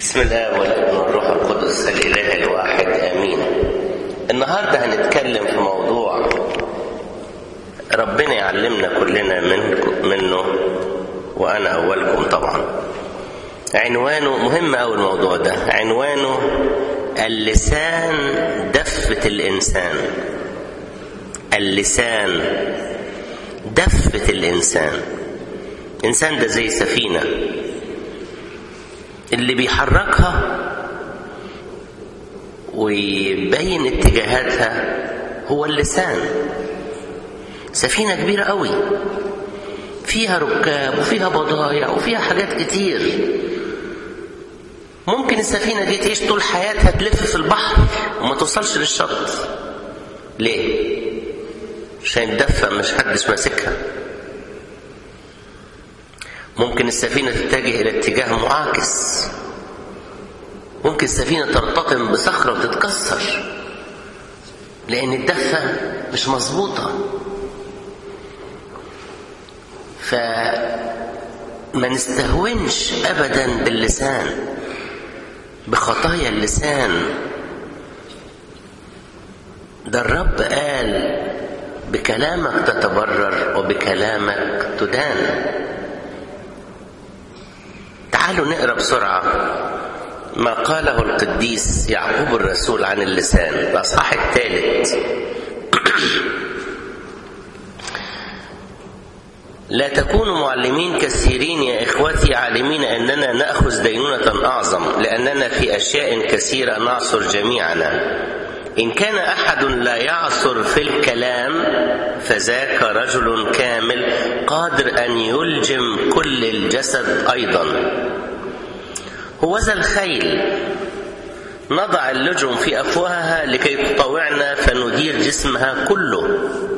بسم الله والابن والروح القدس الاله الواحد امين النهارده هنتكلم في موضوع ربنا يعلمنا كلنا من منه وانا اولكم طبعا عنوانه مهم قوي الموضوع ده عنوانه اللسان دفة الانسان اللسان دفة الانسان الانسان ده زي سفينه اللي بيحركها ويبين اتجاهاتها هو اللسان سفينة كبيرة قوي فيها ركاب وفيها بضايع وفيها حاجات كتير ممكن السفينة دي تعيش طول حياتها تلف في البحر وما توصلش للشط ليه؟ عشان الدفة مش حدش ماسكها ممكن السفينة تتجه إلى اتجاه معاكس ممكن السفينة ترتطم بصخرة وتتكسر لأن الدفة مش مظبوطة فما نستهونش أبدا باللسان بخطايا اللسان ده الرب قال بكلامك تتبرر وبكلامك تدان تعالوا نقرا بسرعه ما قاله القديس يعقوب الرسول عن اللسان الاصحاح الثالث لا تكونوا معلمين كثيرين يا اخوتي عالمين اننا ناخذ دينونه اعظم لاننا في اشياء كثيره نعصر جميعنا ان كان احد لا يعصر في الكلام فذاك رجل كامل قادر ان يلجم كل الجسد ايضا هوذا الخيل نضع اللجم في افواهها لكي تطوعنا فندير جسمها كله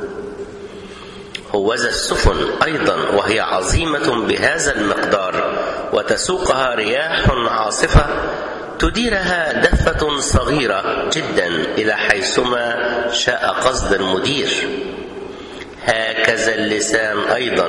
هوذا السفن ايضا وهي عظيمه بهذا المقدار وتسوقها رياح عاصفه تديرها دفة صغيرة جدا إلى حيثما شاء قصد المدير هكذا اللسان أيضا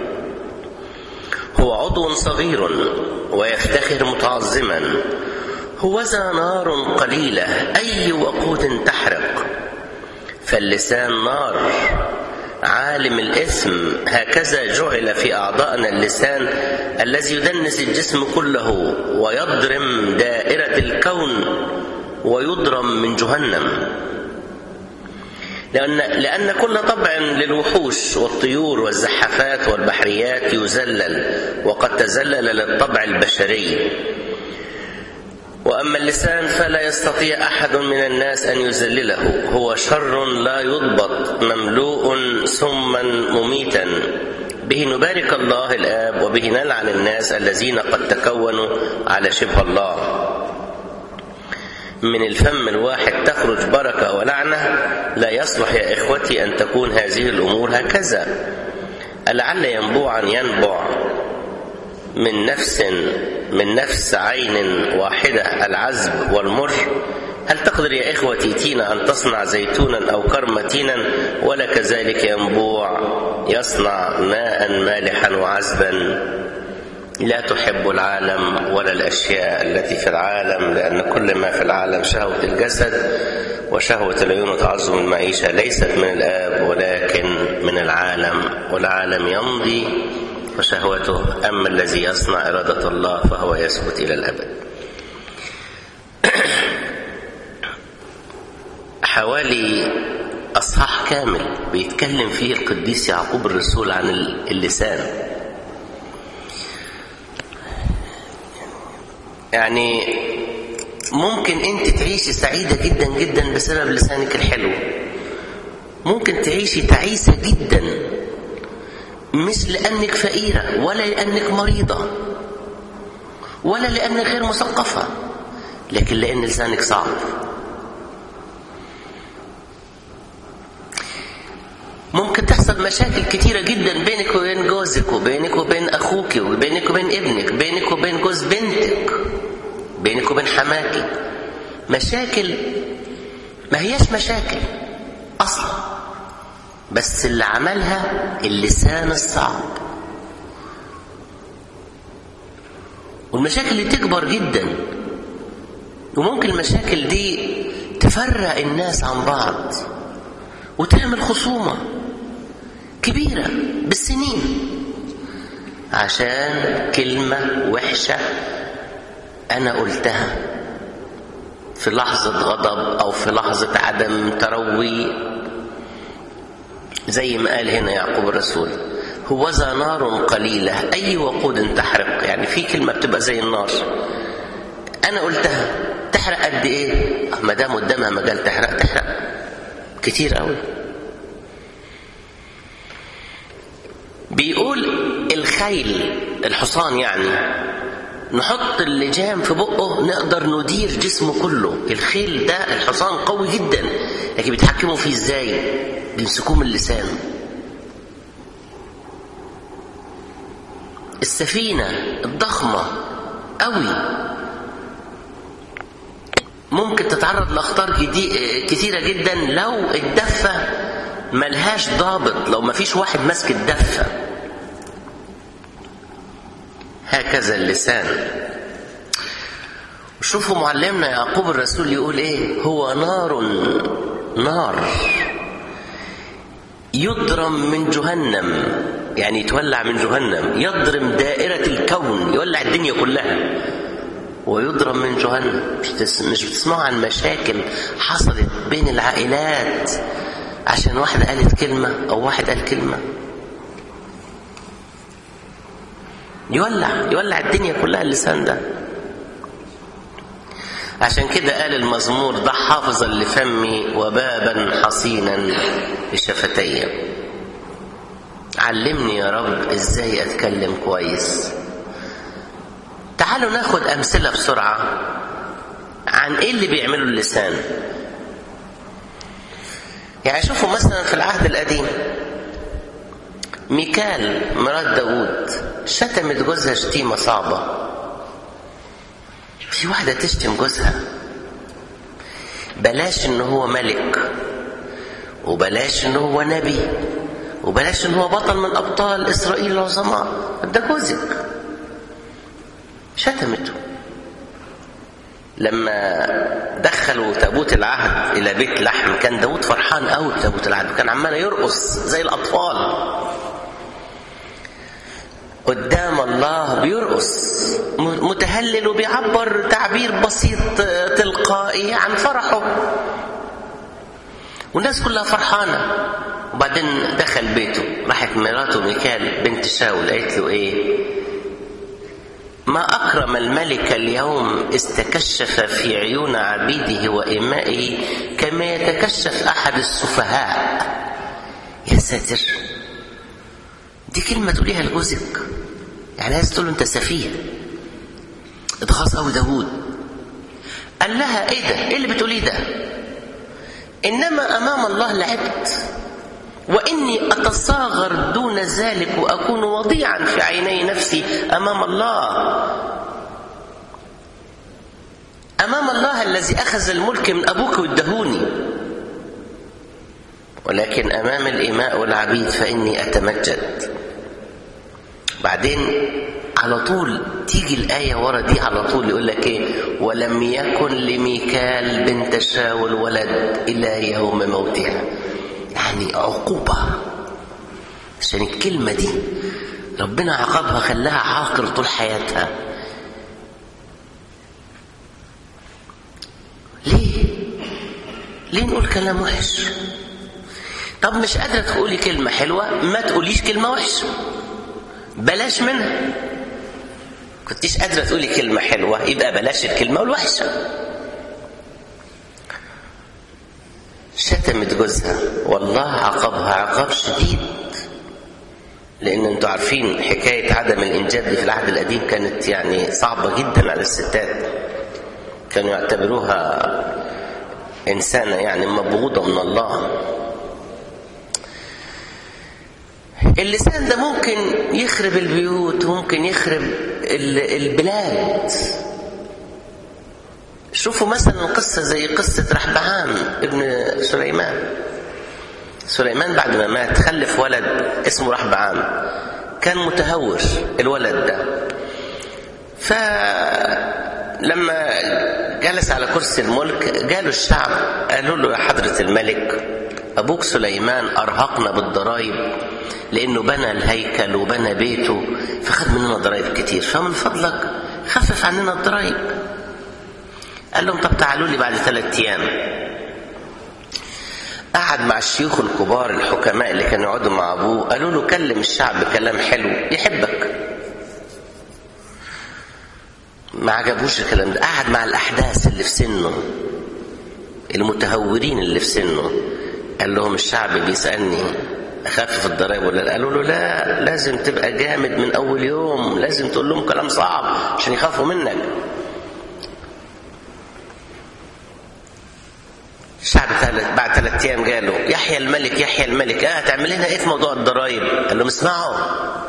هو عضو صغير ويفتخر متعظما هوذا نار قليلة أي وقود تحرق فاللسان نار عالم الإثم هكذا جعل في أعضائنا اللسان الذي يدنس الجسم كله ويضرم دائرة الكون ويضرم من جهنم لأن, لأن كل طبع للوحوش والطيور والزحافات والبحريات يذلل وقد تذلل للطبع البشري وأما اللسان فلا يستطيع أحد من الناس أن يذلله هو شر لا يضبط مملوء سما مميتا به نبارك الله الآب وبه نلعن الناس الذين قد تكونوا على شبه الله من الفم الواحد تخرج بركة ولعنة لا يصلح يا إخوتي أن تكون هذه الأمور هكذا ألعل ينبوعا ينبع من نفس من نفس عين واحدة العذب والمر هل تقدر يا إخوتي تينا أن تصنع زيتونا أو كرم تينا ولا كذلك ينبوع يصنع ماء مالحا وعذبا لا تحب العالم ولا الأشياء التي في العالم لأن كل ما في العالم شهوة الجسد وشهوة العيون وتعظم المعيشة ليست من الآب ولكن من العالم والعالم يمضي وشهوته أما الذي يصنع إرادة الله فهو يثبت إلى الأبد حوالي أصحاح كامل بيتكلم فيه القديس يعقوب الرسول عن اللسان يعني ممكن انت تعيشي سعيدة جدا جدا بسبب لسانك الحلو ممكن تعيشي تعيسة جدا مش لأنك فقيرة ولا لأنك مريضة ولا لأنك غير مثقفة لكن لأن لسانك صعب ممكن تحصل مشاكل كتيرة جدا بينك وبين جوزك وبينك وبين أخوك وبينك وبين ابنك بينك وبين جوز بنتك بينك وبين حماكي مشاكل ما هياش مشاكل أصلا بس اللي عملها اللسان الصعب والمشاكل اللي تكبر جدا وممكن المشاكل دي تفرق الناس عن بعض وتعمل خصومة كبيرة بالسنين عشان كلمة وحشة أنا قلتها في لحظة غضب أو في لحظة عدم تروي زي ما قال هنا يعقوب الرسول هوذا نار قليلة أي وقود تحرق يعني في كلمة بتبقى زي النار أنا قلتها تحرق قد إيه ما دام قدامها مجال تحرق تحرق كتير قوي بيقول الخيل الحصان يعني نحط اللجام في بقه نقدر ندير جسمه كله الخيل ده الحصان قوي جدا لكن بيتحكموا فيه ازاي بيمسكوه من اللسان السفينة الضخمة قوي ممكن تتعرض لأخطار كثيرة جدا لو الدفة ملهاش ضابط لو مفيش واحد ماسك الدفة هكذا اللسان شوفوا معلمنا يعقوب الرسول يقول ايه هو نار نار يضرم من جهنم يعني يتولع من جهنم يضرم دائرة الكون يولع الدنيا كلها ويضرم من جهنم مش بتسمعوا عن مشاكل حصلت بين العائلات عشان واحدة قالت كلمة أو واحد قال كلمة يولع يولع الدنيا كلها اللسان ده عشان كده قال المزمور ضع حافظا لفمي وبابا حصينا لشفتي علمني يا رب ازاي اتكلم كويس تعالوا ناخد امثله بسرعه عن ايه اللي بيعمله اللسان يعني شوفوا مثلا في العهد القديم ميكال مرات داوود شتمت جوزها شتيمة صعبة في واحدة تشتم جوزها بلاش ان هو ملك وبلاش ان هو نبي وبلاش ان هو بطل من ابطال اسرائيل العظماء ده جوزك شتمته لما دخلوا تابوت العهد الى بيت لحم كان داود فرحان قوي بتابوت العهد وكان عمال يرقص زي الاطفال قدام الله بيرقص متهلل وبيعبر تعبير بسيط تلقائي عن فرحه والناس كلها فرحانة وبعدين دخل بيته راحت مراته ميكال بنت شاول قالت له ايه ما أكرم الملك اليوم استكشف في عيون عبيده وإمائه كما يتكشف أحد السفهاء يا ساتر دي كلمة تقوليها لجوزك يعني عايز تقول له أنت سفيه اتغاظ قوي داوود قال لها ايه ده ايه اللي بتقوليه ده انما امام الله لعبت واني اتصاغر دون ذلك واكون وضيعا في عيني نفسي امام الله امام الله الذي اخذ الملك من ابوك وادهوني ولكن امام الاماء والعبيد فاني اتمجد بعدين على طول تيجي الآية ورا دي على طول يقول لك إيه ولم يكن لميكال بنت شاول ولد إلى يوم موتها يعني عقوبة عشان الكلمة دي ربنا عاقبها خلاها عاقر طول حياتها ليه ليه نقول كلام وحش طب مش قادرة تقولي كلمة حلوة ما تقوليش كلمة وحشة بلاش منها كنتيش قادرة تقولي كلمة حلوة يبقى بلاش الكلمة الوحشة شتمت جوزها والله عاقبها عقاب شديد لان انتوا عارفين حكايه عدم الانجاب دي في العهد القديم كانت يعني صعبه جدا على الستات كانوا يعتبروها انسانه يعني مبغوضه من الله اللسان ده ممكن يخرب البيوت وممكن يخرب البلاد شوفوا مثلا قصة زي قصة رحبعام ابن سليمان سليمان بعد ما مات خلف ولد اسمه رحبعام كان متهور الولد ده لما جلس على كرسي الملك جاله الشعب قالوا له يا حضرة الملك أبوك سليمان أرهقنا بالضرائب لأنه بنى الهيكل وبنى بيته فخد مننا ضرائب كتير فمن فضلك خفف عننا الضرائب قال لهم طب تعالوا لي بعد ثلاثة أيام قعد مع الشيوخ الكبار الحكماء اللي كانوا يقعدوا مع أبوه قالوا له كلم الشعب كلام حلو يحبك ما عجبوش الكلام ده قعد مع الأحداث اللي في سنه المتهورين اللي في سنه قال لهم الشعب بيسألني أخفف الضرائب ولا لا قالوا له لا لازم تبقى جامد من أول يوم لازم تقول لهم كلام صعب عشان يخافوا منك الشعب بعد ثلاث ايام قالوا يحيى الملك يحيى الملك اه هتعمل لنا ايه في موضوع الضرائب؟ قال لهم اسمعوا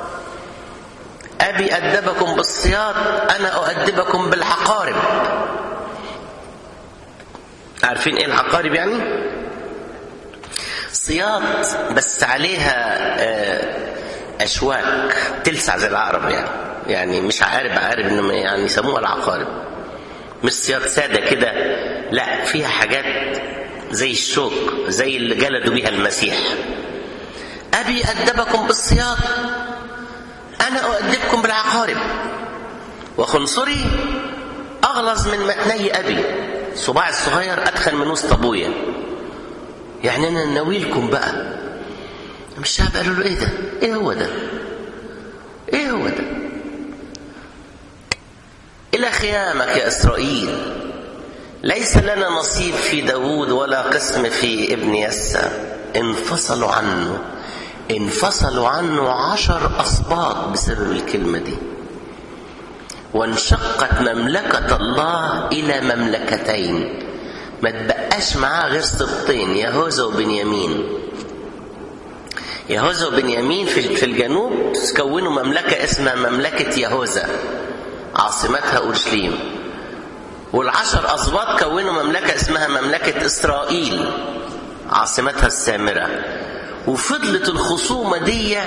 ابي ادبكم بالصياد انا اؤدبكم بالعقارب عارفين ايه العقارب يعني؟ صياد بس عليها اشواك تلسع زي العقرب يعني يعني مش عقارب عقارب انما يعني يسموها العقارب مش صياد ساده كده لا فيها حاجات زي الشوك زي اللي جلدوا بيها المسيح ابي ادبكم بالصياد انا اؤدبكم بالعقارب وخنصري اغلظ من متني ابي صباع الصغير ادخل من وسط ابويا يعني انا ناويلكم بقى الشعب قالوا له ايه ده ايه هو ده ايه هو ده الى خيامك يا اسرائيل ليس لنا نصيب في داود ولا قسم في ابن يسى انفصلوا عنه انفصلوا عنه عشر أصباط بسبب الكلمة دي وانشقت مملكة الله إلى مملكتين ما تبقاش معاه غير سبطين يهوذا وبنيامين يهوذا وبنيامين في الجنوب كونوا مملكة اسمها مملكة يهوذا عاصمتها أورشليم والعشر أسباط كونوا مملكة اسمها مملكة إسرائيل عاصمتها السامرة وفضلت الخصومة دي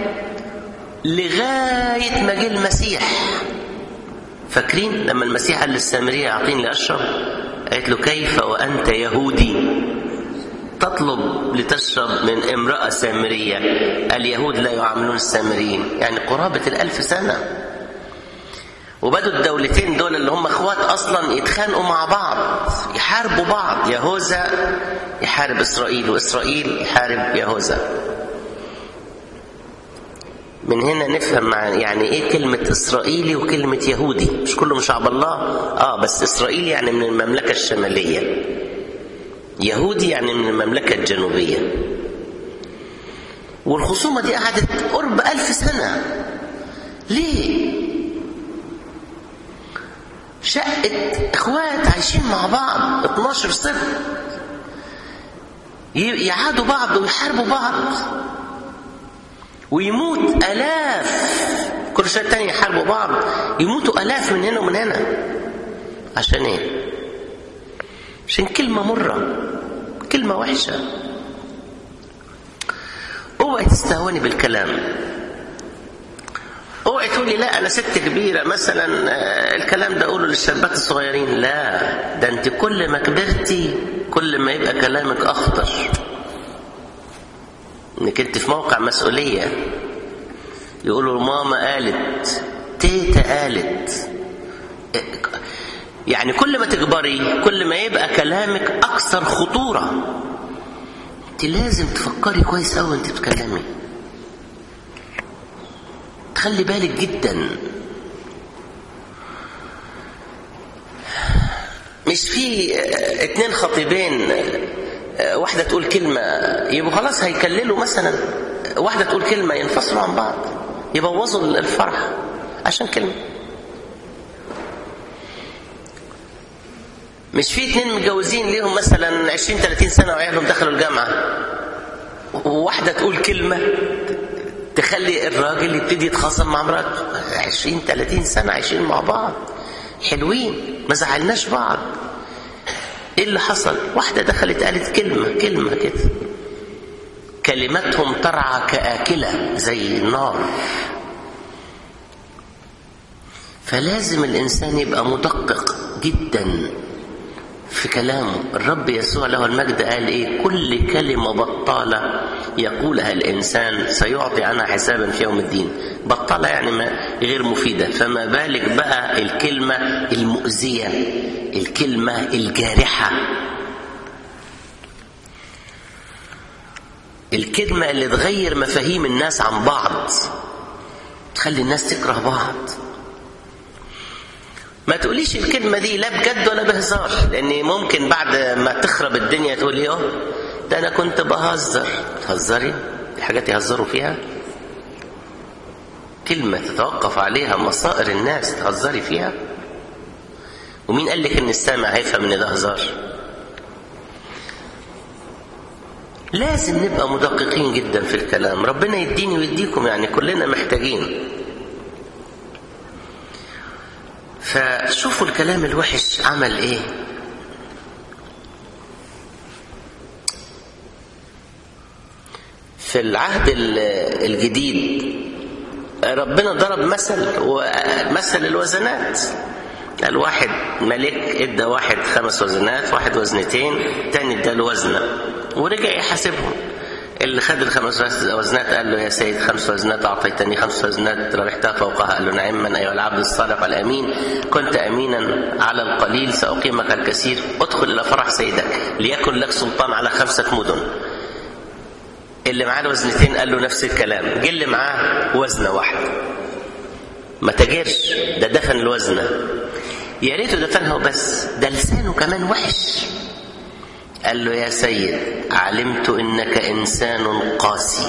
لغاية ما جه المسيح فاكرين لما المسيح قال للسامرية أعطيني لأشرب قالت له كيف وأنت يهودي تطلب لتشرب من امرأة سامرية اليهود لا يعاملون السامريين يعني قرابة الألف سنة وبدوا الدولتين دول اللي هم اخوات اصلا يتخانقوا مع بعض يحاربوا بعض يهوذا يحارب اسرائيل واسرائيل يحارب يهوذا من هنا نفهم مع يعني ايه كلمة اسرائيلي وكلمة يهودي مش كله من شعب الله اه بس اسرائيل يعني من المملكة الشمالية يهودي يعني من المملكة الجنوبية والخصومة دي قعدت قرب ألف سنة ليه شقة اخوات عايشين مع بعض 12 صفر يعادوا بعض ويحاربوا بعض ويموت الاف كل شويه تاني يحاربوا بعض يموتوا الاف من هنا ومن هنا عشان ايه عشان كلمه مره كلمه وحشه اوعي تستهوني بالكلام اوعي تقولي لا انا ست كبيره مثلا الكلام ده اقوله للشابات الصغيرين لا ده انت كل ما كبرتي كل ما يبقى كلامك اخطر انك انت في موقع مسؤوليه يقولوا ماما قالت تيتا قالت يعني كل ما تكبري كل ما يبقى كلامك اكثر خطوره انت لازم تفكري كويس قوي انت بتتكلمي تخلي بالك جدا مش في اتنين خطيبين واحدة تقول كلمة يبقوا خلاص هيكللوا مثلا واحدة تقول كلمة ينفصلوا عن بعض يبوظوا الفرح عشان كلمة مش في اتنين متجوزين ليهم مثلا 20 30 سنة وعيالهم دخلوا الجامعة وواحدة تقول كلمة تخلي الراجل يبتدي يتخاصم مع مراته 20 30 سنة عايشين مع بعض حلوين ما زعلناش بعض ايه اللي حصل واحدة دخلت قالت كلمة كلمة كده كلماتهم ترعى كآكلة زي النار فلازم الإنسان يبقى مدقق جدا في كلامه الرب يسوع له المجد قال ايه كل كلمه بطاله يقولها الانسان سيعطي عنها حسابا في يوم الدين بطاله يعني ما غير مفيده فما بالك بقى الكلمه المؤذيه الكلمه الجارحه الكلمه اللي تغير مفاهيم الناس عن بعض تخلي الناس تكره بعض ما تقوليش الكلمة دي لا بجد ولا بهزار لأن ممكن بعد ما تخرب الدنيا تقول ايه ده أنا كنت بهزر تهزري دي حاجات يهزروا فيها كلمة تتوقف عليها مصائر الناس تهزري فيها ومين قال لك ان السامع هيفهم ان ده هزار لازم نبقى مدققين جدا في الكلام ربنا يديني ويديكم يعني كلنا محتاجين فشوفوا الكلام الوحش عمل ايه في العهد الجديد ربنا ضرب مثل مثل الوزنات قال واحد ملك ادى واحد خمس وزنات واحد وزنتين تاني اداله وزنه ورجع يحاسبهم اللي خد الخمس وزنات قال له يا سيد خمس وزنات اعطيتني خمس وزنات ربحتها فوقها قال له نعما ايها العبد الصالح الامين كنت امينا على القليل ساقيمك الكثير ادخل الى فرح سيدك ليكن لك سلطان على خمسه مدن اللي معاه الوزنتين قال له نفس الكلام جه اللي معاه وزنه واحده ما تجرش ده دفن الوزنه يا ريته دفنها وبس ده لسانه كمان وحش قال له يا سيد علمت انك انسان قاسي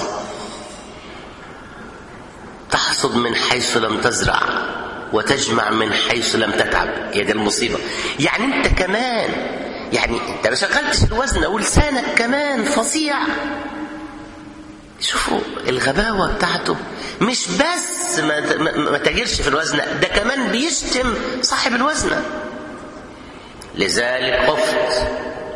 تحصد من حيث لم تزرع وتجمع من حيث لم تتعب هي دي المصيبه يعني انت كمان يعني انت ما شغلتش الوزن ولسانك كمان فظيع شوفوا الغباوه بتاعته مش بس ما, ما تجرش في الوزن ده كمان بيشتم صاحب الوزنه لذلك خفت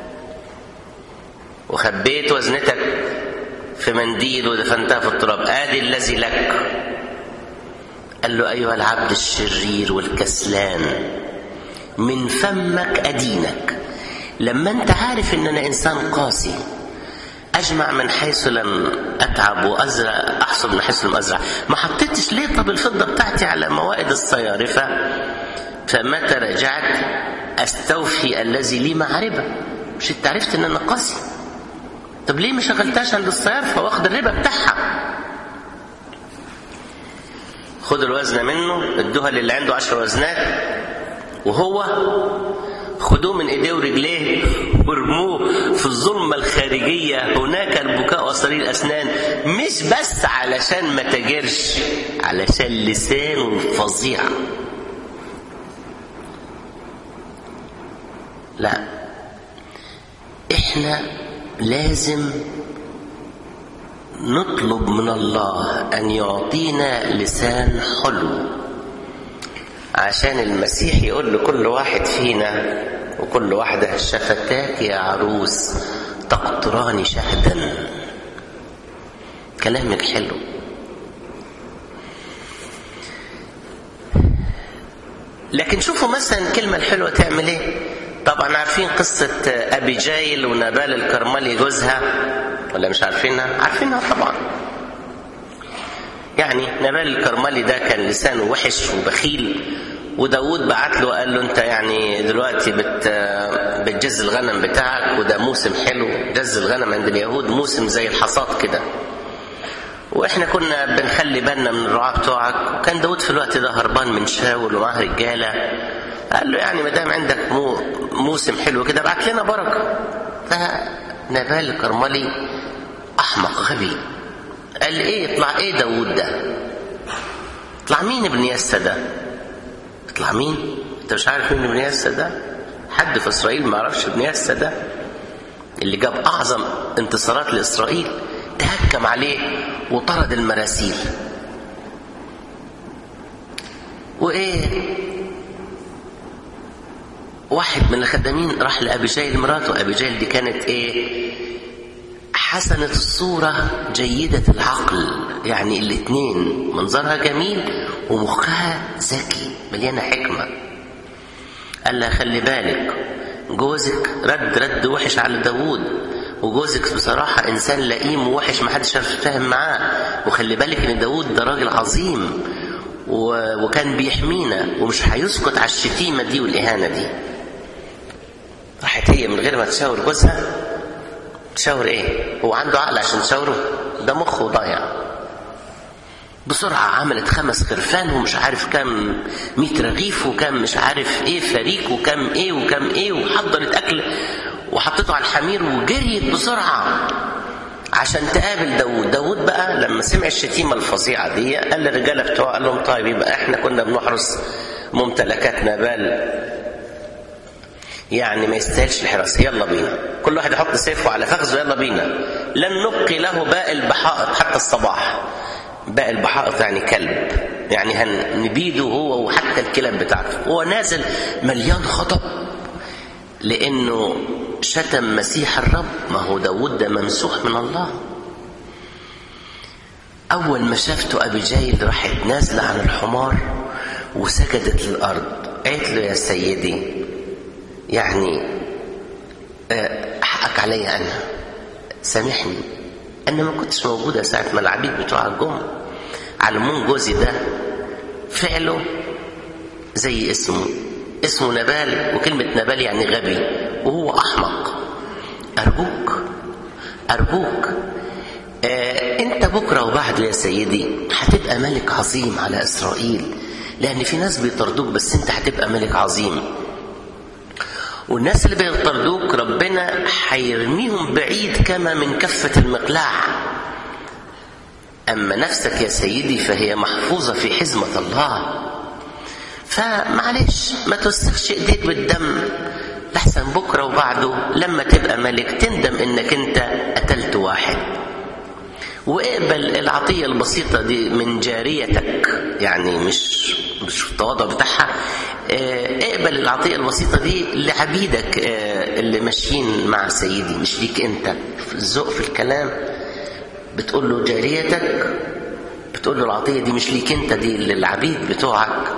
وخبيت وزنتك في منديل ودفنتها في التراب ادي الذي لك قال له ايها العبد الشرير والكسلان من فمك ادينك لما انت عارف ان انا انسان قاسي اجمع من حيث لم اتعب وازرع احصد من حيث لم ازرع ما حطيتش ليه طب الفضه بتاعتي على موائد الصيارفه فمتى رجعت استوفي الذي لي معربه مش انت عرفت ان انا قاسي طب ليه ما شغلتهاش عند الصيارفه واخد الربا بتاعها خد الوزن منه ادوها للي عنده عشر وزنات وهو خدوه من ايديه ورجليه وارموه في الظلمه الخارجيه هناك البكاء وصرير الاسنان مش بس علشان ما تجرش علشان لسانه فظيع لا احنا لازم نطلب من الله ان يعطينا لسان حلو عشان المسيح يقول لكل واحد فينا وكل واحدة شفتاك يا عروس تقطران شهدا كلامك حلو لكن شوفوا مثلا الكلمة الحلوة تعمل ايه طبعا عارفين قصة أبي جايل ونبال الكرملي جوزها ولا مش عارفينها عارفينها طبعا يعني نبال الكرملي ده كان لسانه وحش وبخيل وداود بعت له قال له انت يعني دلوقتي بت بتجز الغنم بتاعك وده موسم حلو جز الغنم عند اليهود موسم زي الحصاد كده واحنا كنا بنخلي بالنا من الرعاة بتوعك وكان داود في الوقت ده هربان من شاول ومعاه رجاله قال له يعني ما دام عندك مو موسم حلو كده ابعت لنا بركه فنبال الكرملي احمق غبي قال ايه يطلع ايه داود ده يطلع مين ابن يسى ده يطلع مين انت مش عارف مين ابن يسى ده حد في اسرائيل ما يعرفش ابن يسى ده اللي جاب اعظم انتصارات لاسرائيل تهكم عليه وطرد المراسيل وايه واحد من الخدامين راح لابي جايل مراته ابي جايل دي كانت ايه حسنة الصورة جيدة العقل يعني الاتنين منظرها جميل ومخها ذكي مليانة حكمة قال لها خلي بالك جوزك رد رد وحش على داوود وجوزك بصراحة إنسان لئيم ووحش محدش عارف يتفاهم معاه وخلي بالك إن داوود ده راجل عظيم و... وكان بيحمينا ومش هيسكت على الشتيمة دي والإهانة دي راحت هي من غير ما تشاور جوزها تشاور إيه؟ هو عنده عقل عشان تشاوره؟ ده مخه ضايع بسرعة عملت خمس خرفان ومش عارف كام مية رغيف وكام مش عارف ايه فريك وكام ايه وكام ايه وحضرت اكل وحطيته على الحمير وجريت بسرعة عشان تقابل داود داود بقى لما سمع الشتيمة الفظيعة دي قال للرجالة بتوعه قال لهم طيب يبقى احنا كنا بنحرس ممتلكات نابال يعني ما يستاهلش الحراسة يلا بينا كل واحد يحط سيفه على فخذه يلا بينا لن نبقي له باقي البحائط حتى الصباح باقي البحائط يعني كلب يعني هنبيده هو وحتى الكلاب بتاعته هو نازل مليان خطب لانه شتم مسيح الرب ما هو داود ده ممسوح من الله اول ما شافته ابي جايل راحت نازله عن الحمار وسجدت للارض قالت له يا سيدي يعني حقك عليا انا سامحني انا ما كنتش موجوده ساعه ما العبيد بتوع الجم علمون جوزي ده فعله زي اسمه اسمه نبال وكلمة نبال يعني غبي وهو أحمق أرجوك أرجوك آه أنت بكرة وبعده يا سيدي هتبقى ملك عظيم على إسرائيل لأن في ناس بيطردوك بس أنت هتبقى ملك عظيم والناس اللي بيطردوك ربنا هيرميهم بعيد كما من كفة المقلاع أما نفسك يا سيدي فهي محفوظة في حزمة الله فمعلش ما توسخش ايديك بالدم لحسن بكرة وبعده لما تبقى ملك تندم انك انت قتلت واحد واقبل العطية البسيطة دي من جاريتك يعني مش مش التواضع بتاعها اقبل العطية البسيطة دي لعبيدك اللي ماشيين مع سيدي مش ليك انت الذوق في الكلام بتقول له جاريتك بتقول له العطية دي مش ليك انت دي للعبيد بتوعك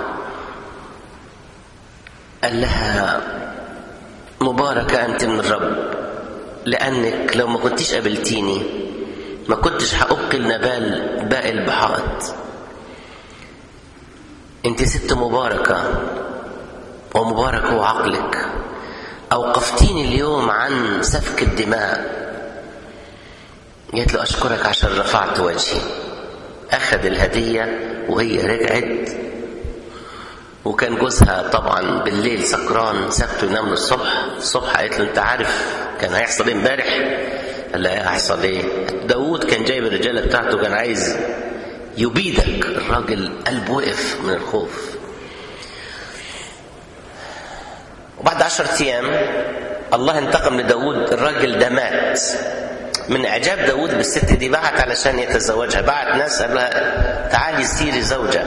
قال لها مباركة أنت من الرب لأنك لو ما كنتيش قابلتيني ما كنتش هأبقي النبال باقي البحائط أنت ست مباركة ومبارك هو عقلك أوقفتيني اليوم عن سفك الدماء قالت له أشكرك عشان رفعت وجهي أخذ الهدية وهي رجعت وكان جوزها طبعا بالليل سكران سابته ينام للصبح الصبح قالت له انت عارف كان هيحصل ايه امبارح قال لها هيحصل ايه داوود كان جايب الرجاله بتاعته كان عايز يبيدك الراجل قلبه وقف من الخوف وبعد عشرة ايام الله انتقم لداود الراجل ده مات من اعجاب داود بالست دي بعت علشان يتزوجها بعت ناس قال لها تعالي سيري زوجه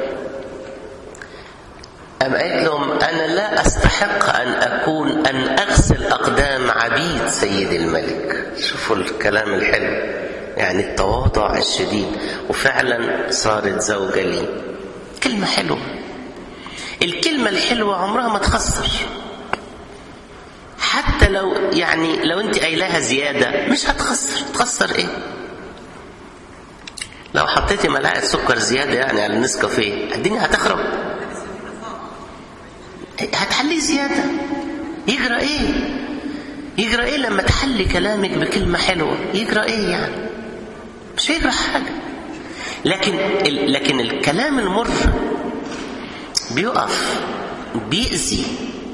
أم قالت لهم أنا لا أستحق أن أكون أن أغسل أقدام عبيد سيد الملك شوفوا الكلام الحلو يعني التواضع الشديد وفعلا صارت زوجة لي كلمة حلوة الكلمة الحلوة عمرها ما تخسر حتى لو يعني لو انت قايلاها زيادة مش هتخسر تخسر ايه لو حطيتي ملعقة سكر زيادة يعني على النسكافيه الدنيا هتخرب هتحلي زيادة يجرى ايه يجرى ايه لما تحلي كلامك بكلمة حلوة يجرى ايه يعني مش هيجرى حاجة لكن لكن الكلام المر بيقف بيأذي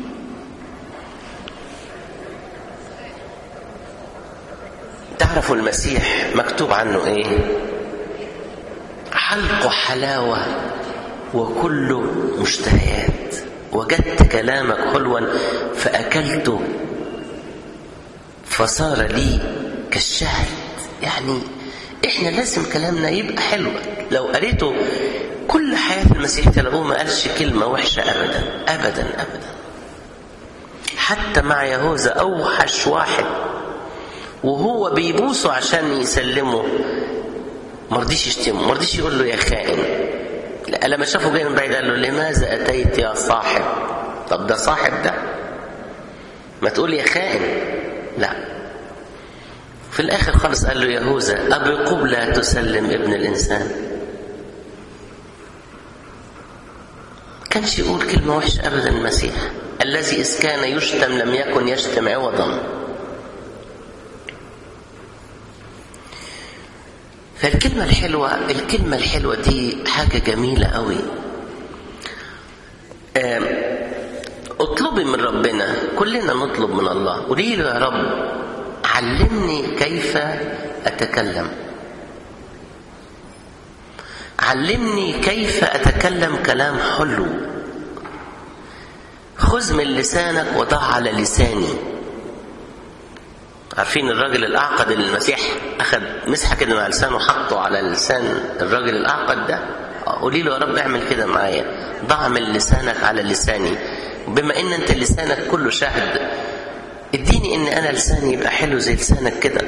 تعرفوا المسيح مكتوب عنه ايه حلق حلاوة وكله مشتهيات وجدت كلامك حلوا فأكلته فصار لي كالشهد يعني احنا لازم كلامنا يبقى حلو لو قريته كل حياة المسيح تلاقوه ما قالش كلمة وحشة أبدا أبدا أبدا حتى مع يهوذا أوحش واحد وهو بيبوسه عشان يسلمه مرضيش يشتمه مرضيش يقول له يا خائن لما شافه جاي من بعيد قال له لماذا أتيت يا صاحب طب ده صاحب ده ما تقول يا خائن لا في الاخر خالص قال له يهوذا ابي قبلة تسلم ابن الانسان كانش يقول كلمة وحشة أبدا المسيح الذي إذ كان يشتم لم يكن يشتم عوضا فالكلمة الحلوة الكلمة الحلوة دي حاجة جميلة قوي اطلبي من ربنا كلنا نطلب من الله قولي له يا رب علمني كيف أتكلم علمني كيف أتكلم كلام حلو خذ من لسانك وضع على لساني عارفين الراجل الأعقد اللي المسيح أخذ مسحة كده مع لسانه وحطه على لسان الراجل الأعقد ده قولي له يا رب اعمل كده معايا ضع من لسانك على لساني بما ان انت لسانك كله شاهد اديني ان انا لساني يبقى حلو زي لسانك كده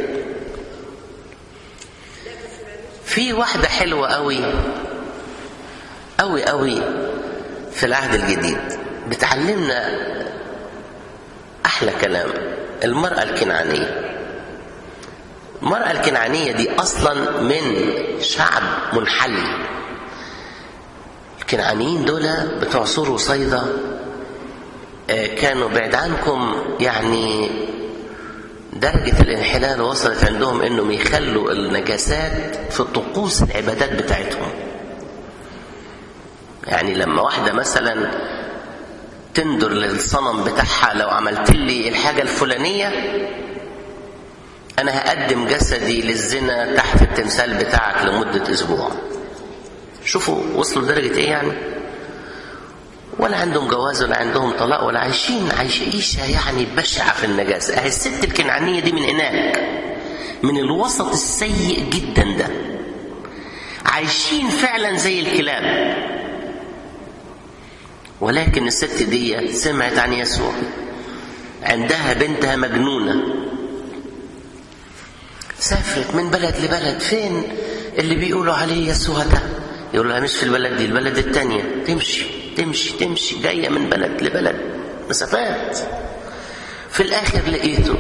في واحدة حلوة قوي قوي قوي في العهد الجديد بتعلمنا أحلى كلام المرأة الكنعانية المرأة الكنعانية دي أصلا من شعب منحل الكنعانيين دول بتوع سور وصيدا كانوا بعد عنكم يعني درجة الانحلال وصلت عندهم انهم يخلوا النجاسات في طقوس العبادات بتاعتهم يعني لما واحدة مثلا تندر للصنم بتاعها لو عملت لي الحاجة الفلانية أنا هقدم جسدي للزنا تحت التمثال بتاعك لمدة أسبوع شوفوا وصلوا لدرجة إيه يعني ولا عندهم جواز ولا عندهم طلاق ولا عايشين عيشة يعني بشعة في النجاسة أهي الست الكنعانية دي من هناك من الوسط السيء جدا ده عايشين فعلا زي الكلاب ولكن الست دي سمعت عن يسوع عندها بنتها مجنونة سافرت من بلد لبلد فين اللي بيقولوا عليه يسوع ده يقول لها مش في البلد دي البلد التانية تمشي تمشي تمشي جاية من بلد لبلد مسافات في الآخر لقيته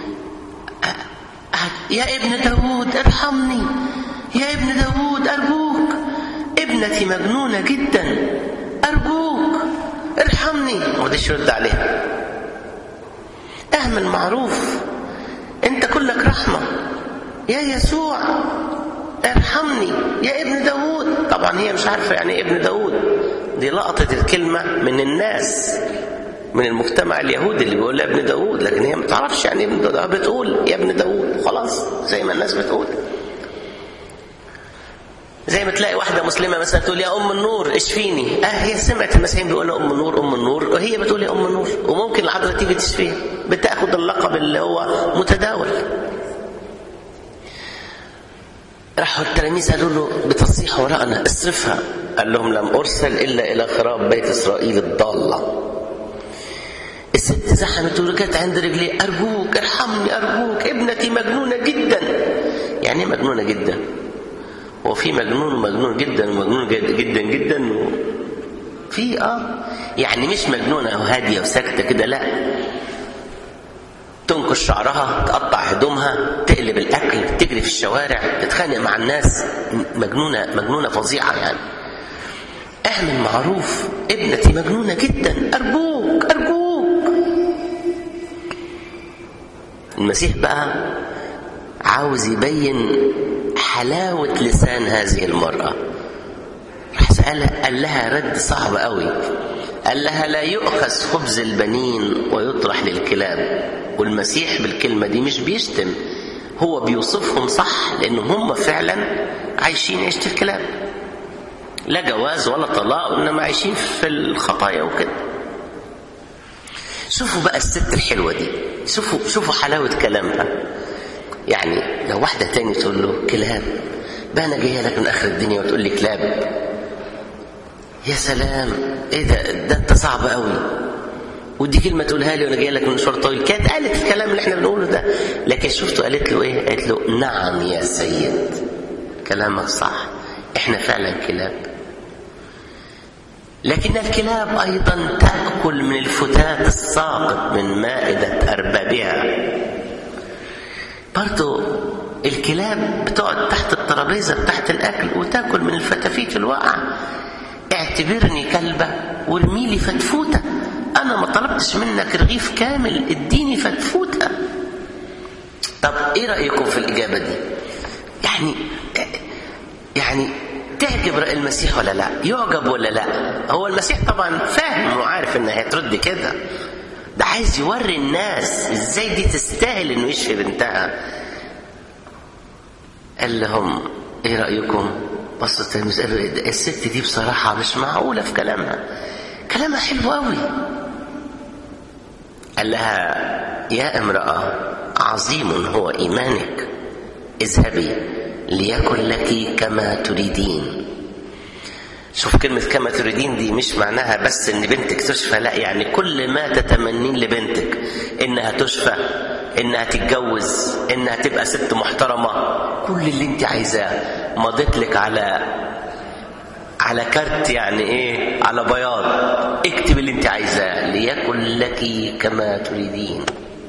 يا ابن داود ارحمني يا ابن داود أرجوك ابنتي مجنونة جدا أرجوك ارحمني ما رضيش يرد عليها اعمل معروف انت كلك رحمة يا يسوع ارحمني يا ابن داود طبعا هي مش عارفة يعني ايه ابن داود دي لقطت الكلمة من الناس من المجتمع اليهودي اللي بيقول يا ابن داود لكن هي ما تعرفش يعني ابن داود بتقول يا ابن داود خلاص زي ما الناس بتقول زي ما تلاقي واحدة مسلمة مثلا تقول يا أم النور اشفيني اه هي سمعت المسيحيين بيقولوا أم النور أم النور وهي بتقول يا أم النور وممكن العذراء تيجي تشفيها بتاخد اللقب اللي هو متداول راحوا التلاميذ قالوا له بتصيح وراءنا اصرفها قال لهم لم أرسل إلا إلى خراب بيت إسرائيل الضالة الست زحمت ورجعت عند رجليه أرجوك ارحمني أرجوك ابنتي مجنونة جدا يعني ايه مجنونة جدا هو في مجنون ومجنون جدا ومجنون جدا جدا, جدا و... في اه يعني مش مجنونه وهاديه وساكته كده لا تنكش شعرها تقطع هدومها تقلب الاكل تجري في الشوارع تتخانق مع الناس مجنونه مجنونه فظيعه يعني اعمل معروف ابنتي مجنونه جدا ارجوك ارجوك المسيح بقى عاوز يبين حلاوة لسان هذه المرأة راح سألها قال لها رد صعب قوي قال لها لا يؤخذ خبز البنين ويطرح للكلاب والمسيح بالكلمة دي مش بيشتم هو بيوصفهم صح لأنهم هم فعلا عايشين عيشة الكلاب لا جواز ولا طلاق إنما عايشين في الخطايا وكده شوفوا بقى الست الحلوة دي شوفوا شوفوا حلاوة كلامها يعني لو واحدة تاني تقول له كلاب بقى أنا جاية لك من آخر الدنيا وتقول لي كلاب يا سلام إيه ده ده أنت صعب قوي ودي كلمة تقولها لي وأنا جاي لك من مشوار طويل كانت قالت الكلام اللي احنا بنقوله ده لكن شفته قالت له إيه؟ قالت له نعم يا سيد كلامك صح احنا فعلا كلاب لكن الكلاب أيضا تأكل من الفتات الساقط من مائدة أربابها برضو الكلاب بتقعد تحت الترابيزة تحت الأكل وتاكل من الفتافيت الواقعة اعتبرني كلبة وارمي لي فتفوتة أنا ما طلبتش منك رغيف كامل اديني فتفوتة طب إيه رأيكم في الإجابة دي يعني يعني تعجب رأي المسيح ولا لا يعجب ولا لا هو المسيح طبعا فاهم وعارف انها هترد كده ده عايز يوري الناس ازاي دي تستاهل انه يشفي بنتها قال لهم ايه رايكم بصوا التلميذ قالوا إيه الست دي بصراحه مش معقوله في كلامها كلامها حلو قوي قال لها يا امراه عظيم هو ايمانك اذهبي ليكن لك كما تريدين شوف كلمة كما تريدين دي مش معناها بس ان بنتك تشفى لا يعني كل ما تتمنين لبنتك انها تشفى انها تتجوز انها تبقى ست محترمة كل اللي انت عايزاه مضيت لك على على كارت يعني ايه على بياض اكتب اللي انت عايزاه ليكن لك كما تريدين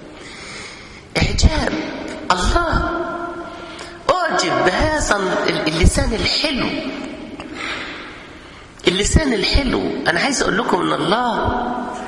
اعجاب الله اعجب بهذا اللسان الحلو اللسان الحلو انا عايز اقول لكم ان الله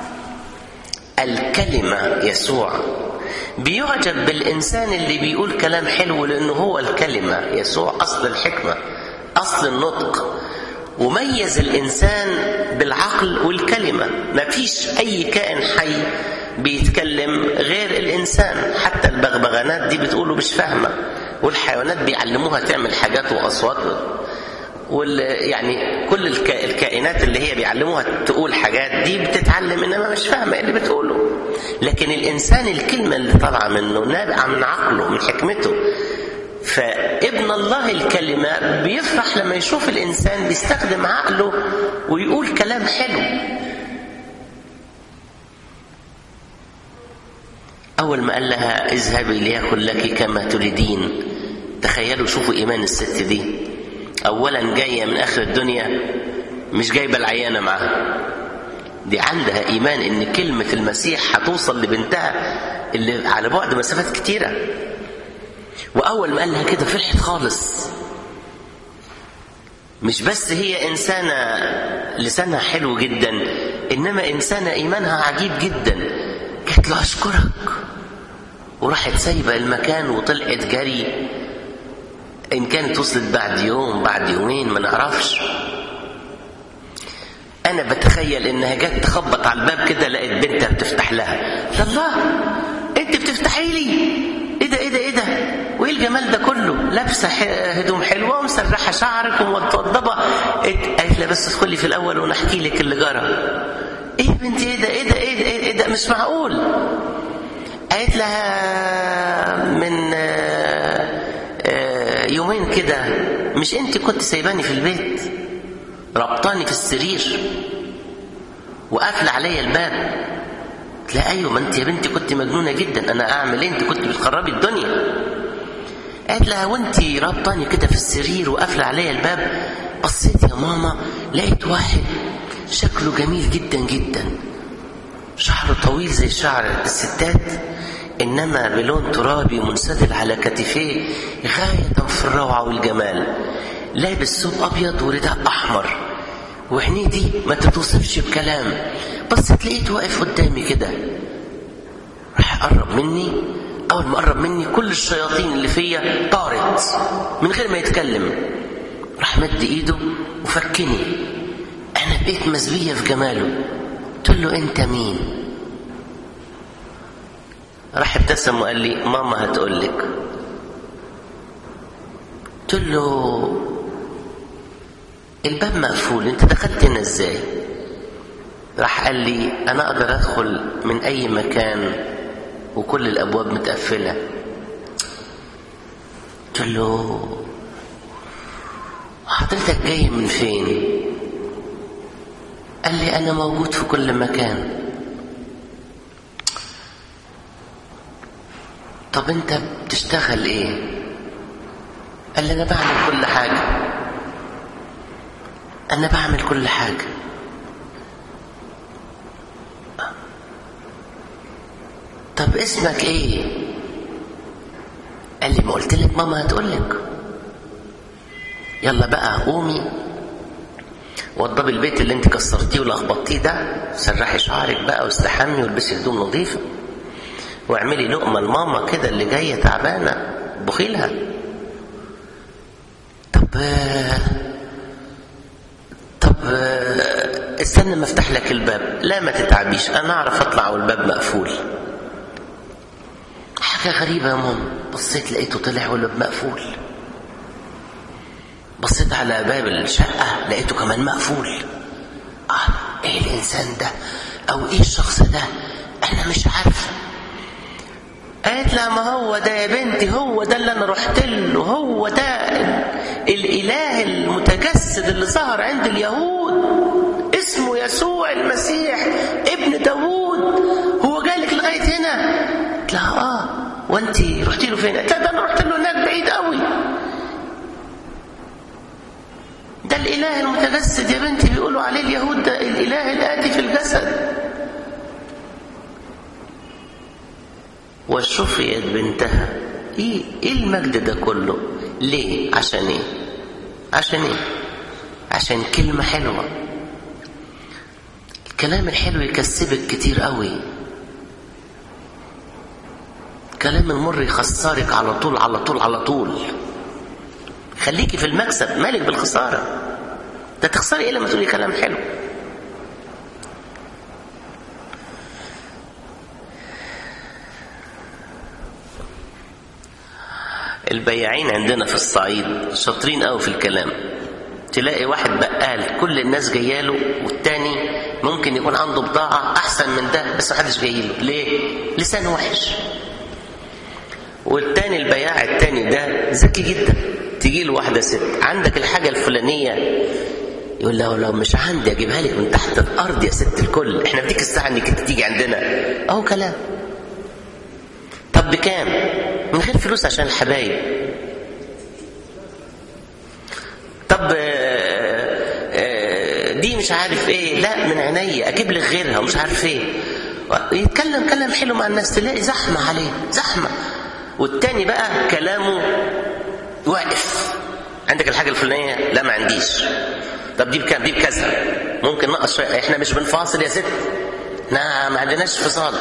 الكلمه يسوع بيعجب بالانسان اللي بيقول كلام حلو لانه هو الكلمه يسوع اصل الحكمه اصل النطق وميز الانسان بالعقل والكلمه ما فيش اي كائن حي بيتكلم غير الانسان حتى البغبغانات دي بتقوله مش فاهمه والحيوانات بيعلموها تعمل حاجات واصوات وال يعني كل الكائنات اللي هي بيعلموها تقول حاجات دي بتتعلم انما مش فاهمه ايه اللي بتقوله لكن الانسان الكلمه اللي طالعه منه نابعه من عقله من حكمته فابن الله الكلمه بيفرح لما يشوف الانسان بيستخدم عقله ويقول كلام حلو أول ما قال لها اذهبي ليكن لك كما تريدين تخيلوا شوفوا إيمان الست دي أولا جاية من آخر الدنيا مش جايبة العيانة معاها دي عندها إيمان إن كلمة المسيح هتوصل لبنتها اللي على بعد مسافات كتيرة وأول ما قال لها كده فرحت خالص مش بس هي إنسانة لسانها حلو جدا إنما إنسانة إيمانها عجيب جدا قالت له أشكرك وراحت سايبة المكان وطلعت جري إن كانت وصلت بعد يوم بعد يومين ما نعرفش أنا بتخيل إنها جت تخبط على الباب كده لقيت بنتها بتفتح لها الله أنت بتفتحي لي إيه ده إيه ده إيه ده وإيه الجمال ده كله لابسة هدوم حلوة ومسرحة شعرك ومتوضبة قالت لها بس ادخلي في الأول وأنا أحكي لك اللي جرى إيه يا بنتي إيه ده إيه ده إيه ده إيه ده مش معقول قالت لها من يومين كده مش انت كنت سايباني في البيت ربطاني في السرير وقافله عليا الباب لا ايوه ما انت يا بنتي كنت مجنونه جدا انا اعمل ايه انت كنت بتخربي الدنيا قالت لها وانت ربطاني كده في السرير وقافله عليا الباب بصيت يا ماما لقيت واحد شكله جميل جدا جدا شعره طويل زي شعر الستات إنما بلون ترابي منسدل على كتفيه غاية في الروعة والجمال لابس ثوب أبيض ورداء أحمر وعينيه دي ما تتوصفش بكلام بس لقيته واقف قدامي كده راح قرب مني أول ما قرب مني كل الشياطين اللي فيا طارت من غير ما يتكلم راح مد إيده وفكني أنا بقيت مزبية في جماله قلت له أنت مين؟ راح ابتسم وقال لي ماما هتقول لك قلت له الباب مقفول انت دخلت هنا ازاي راح قال لي انا اقدر ادخل من اي مكان وكل الابواب متقفله قلت له حضرتك جاي من فين قال لي انا موجود في كل مكان طب انت بتشتغل ايه قال لي انا بعمل كل حاجه انا بعمل كل حاجه طب اسمك ايه قال لي ما قلت لك ماما هتقول لك يلا بقى قومي وضبي البيت اللي انت كسرتيه ولخبطتيه ده سرحي شعرك بقى واستحمي والبسي هدوم نظيفه واعملي لقمه لماما كده اللي جايه تعبانه اطبخي لها طب طب استنى ما افتح لك الباب لا ما تتعبيش انا اعرف اطلع والباب مقفول حاجه غريبه يا ماما بصيت لقيته طلع والباب مقفول بصيت على باب الشقة لقيته كمان مقفول آه ايه الإنسان ده أو ايه الشخص ده أنا مش عارفة قالت لا ما هو ده يا بنتي هو ده اللي أنا رحت له هو ده الإله المتجسد اللي ظهر عند اليهود اسمه يسوع المسيح ابن داوود هو جالك لغاية هنا قلت لها اه وانت رحتي له فين؟ قالت ده انا رحت له هناك بعيد قوي ده الإله المتجسد يا بنتي بيقولوا عليه اليهود ده الإله الآتي في الجسد وشفيت بنتها إيه, إيه المجد ده كله ليه عشان إيه عشان إيه عشان كلمة حلوة الكلام الحلو يكسبك كتير قوي الكلام المر يخسرك على طول على طول على طول خليكي في المكسب مالك بالخسارة ده تخسري ايه لما تقولي كلام حلو البياعين عندنا في الصعيد شاطرين قوي في الكلام تلاقي واحد بقال كل الناس جايه له والتاني ممكن يكون عنده بضاعة أحسن من ده بس محدش جاي له ليه؟ لسانه وحش والتاني البياع التاني ده ذكي جدا تجي له واحدة ست عندك الحاجة الفلانية يقول له لو مش عندي اجيبها لك من تحت الارض يا ست الكل احنا بديك الساعة انك انت تيجي عندنا اهو كلام طب بكام من غير فلوس عشان الحبايب طب دي مش عارف ايه لا من عينيا اجيب لك غيرها ومش عارف ايه يتكلم كلام حلو مع الناس تلاقي زحمة عليه زحمة والتاني بقى كلامه واقف عندك الحاجة الفلانية لا ما عنديش طب دي بكام دي بكذا ممكن نقص شوية احنا مش بنفاصل يا ست احنا ما عندناش فصال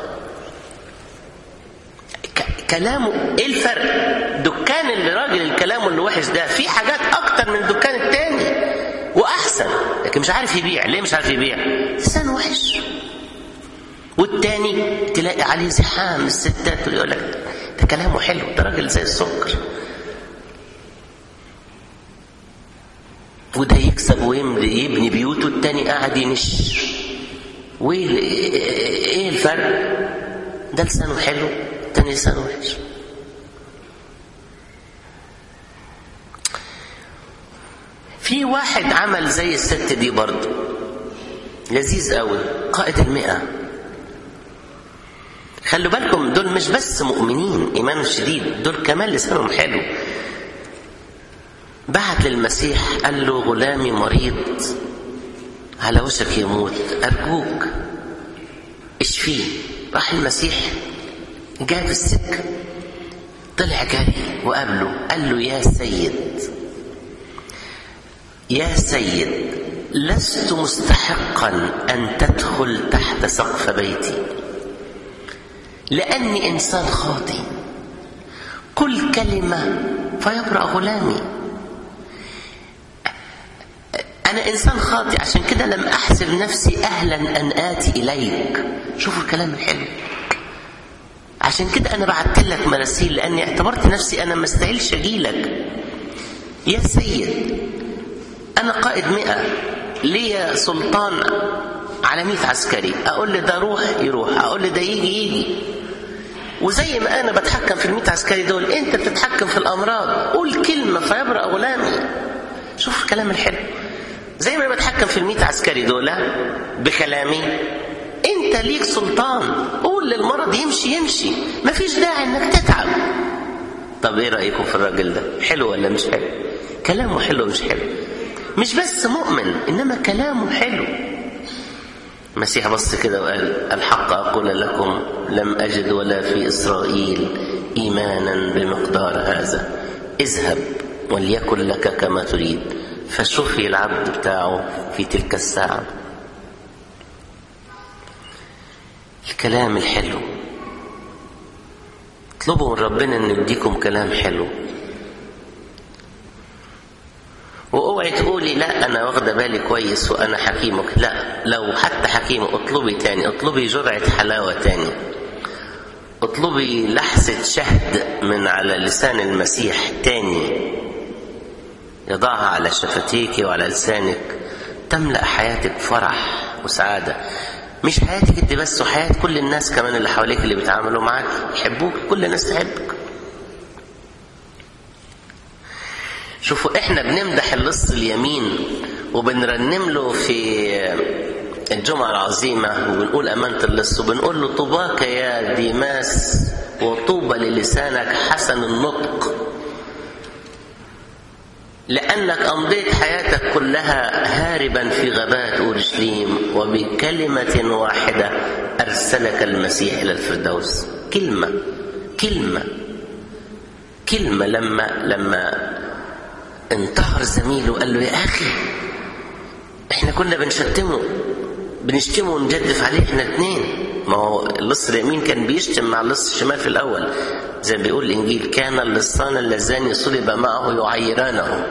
كلامه ايه الفرق دكان اللي راجل الكلام اللي وحش ده في حاجات اكتر من الدكان التاني واحسن لكن مش عارف يبيع ليه مش عارف يبيع لسان وحش والتاني تلاقي عليه زحام الستات يقول لك ده كلامه حلو ده راجل زي السكر وده يكسب ويبني بيوته التاني قاعد ينش وايه ايه الفرق ده لسانه حلو التاني لسانه وحش في واحد عمل زي الست دي برضه لذيذ قوي قائد المئة خلوا بالكم دول مش بس مؤمنين إيمان شديد دول كمان لسانهم حلو بعت للمسيح قال له غلامي مريض على وشك يموت أرجوك اشفيه راح المسيح جاب السكة طلع جري وقابله قال له يا سيد يا سيد لست مستحقا أن تدخل تحت سقف بيتي لأني إنسان خاطي كل كلمة فيبرأ غلامي أنا إنسان خاطئ عشان كده لم أحسب نفسي أهلا أن آتي إليك شوفوا الكلام الحلو عشان كده أنا بعت لك مراسيل لأني اعتبرت نفسي أنا ما استاهلش أجيلك يا سيد أنا قائد مئة ليا سلطان على مئة عسكري أقول لي ده روح يروح أقول لي ده يجي يجي وزي ما أنا بتحكم في المئة عسكري دول أنت بتتحكم في الأمراض قول كلمة فيبرأ غلامي شوف الكلام الحلو زي ما انا بتحكم في المئة عسكري دول بكلامي انت ليك سلطان قول للمرض يمشي يمشي مفيش داعي انك تتعب طب ايه رايكم في الراجل ده حلو ولا مش حلو كلامه حلو مش حلو مش بس مؤمن انما كلامه حلو المسيح بص كده وقال الحق أقول لكم لم أجد ولا في إسرائيل إيمانا بمقدار هذا اذهب وليكن لك كما تريد فشفي العبد بتاعه في تلك الساعة الكلام الحلو اطلبوا من ربنا ان يديكم كلام حلو واوعي تقولي لا انا واخده بالي كويس وانا حكيمك لا لو حتى حكيم اطلبي تاني اطلبي جرعه حلاوه تاني اطلبي لحظه شهد من على لسان المسيح تاني يضعها على شفتيك وعلى لسانك تملا حياتك فرح وسعاده مش حياتك انت بس وحياه كل الناس كمان اللي حواليك اللي بيتعاملوا معاك يحبوك كل الناس تحبك شوفوا احنا بنمدح اللص اليمين وبنرنم له في الجمعة العظيمة وبنقول أمانة اللص وبنقول له طوباك يا ديماس وطوبى للسانك حسن النطق لأنك أمضيت حياتك كلها هاربا في غابات أورشليم وبكلمة واحدة أرسلك المسيح إلى الفردوس كلمة كلمة كلمة لما لما انتهر زميله وقال له يا أخي احنا كنا بنشتمه بنشتمه ونجدف عليه احنا الاثنين ما هو اللص اليمين كان بيشتم مع اللص الشمال في الأول زي ما بيقول الإنجيل كان اللصان اللذان صلب معه يعيرانه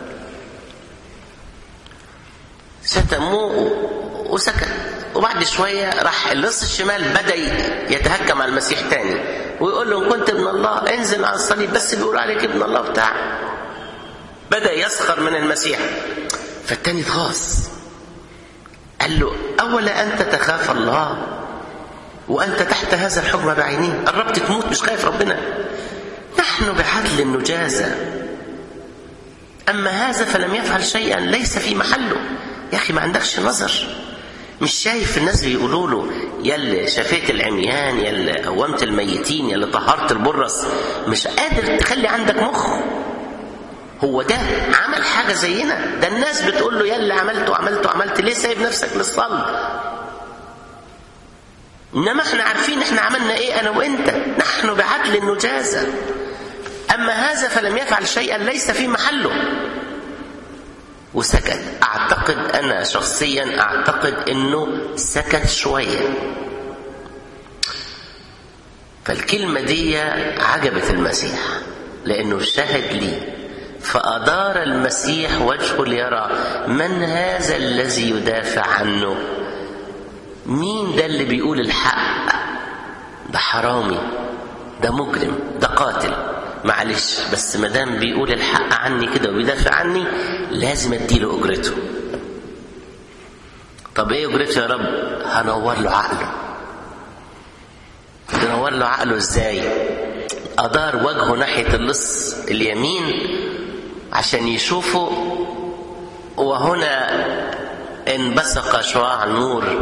شتموه وسكت وبعد شوية راح اللص الشمال بدأ يتهكم على المسيح تاني ويقول له إن كنت ابن الله انزل على الصليب بس بيقول عليك ابن الله بتاع بدأ يسخر من المسيح فالتاني اتغاظ قال له أولا أنت تخاف الله وأنت تحت هذا الحكم بعينيه قربت تموت مش خايف ربنا نحن بعدل نجازى أما هذا فلم يفعل شيئا ليس في محله يا أخي ما عندكش نظر مش شايف الناس بيقولوا له يا اللي شفيت العميان يا اللي قومت الميتين يا اللي طهرت البرص مش قادر تخلي عندك مخ هو ده عمل حاجة زينا ده الناس بتقول له يا اللي عملته عملته عملت ليه سايب نفسك للصلب انما احنا عارفين احنا عملنا ايه انا وانت نحن بعدل نجازى اما هذا فلم يفعل شيئا ليس في محله وسكت اعتقد انا شخصيا اعتقد انه سكت شويه فالكلمه دي عجبت المسيح لانه شهد لي فادار المسيح وجهه ليرى من هذا الذي يدافع عنه مين ده اللي بيقول الحق ده حرامي ده مجرم ده قاتل معلش بس ما دام بيقول الحق عني كده وبيدافع عني لازم اديله اجرته طب ايه اجرته يا رب هنور له عقله تنور له عقله ازاي ادار وجهه ناحيه اللص اليمين عشان يشوفه وهنا انبثق شعاع النور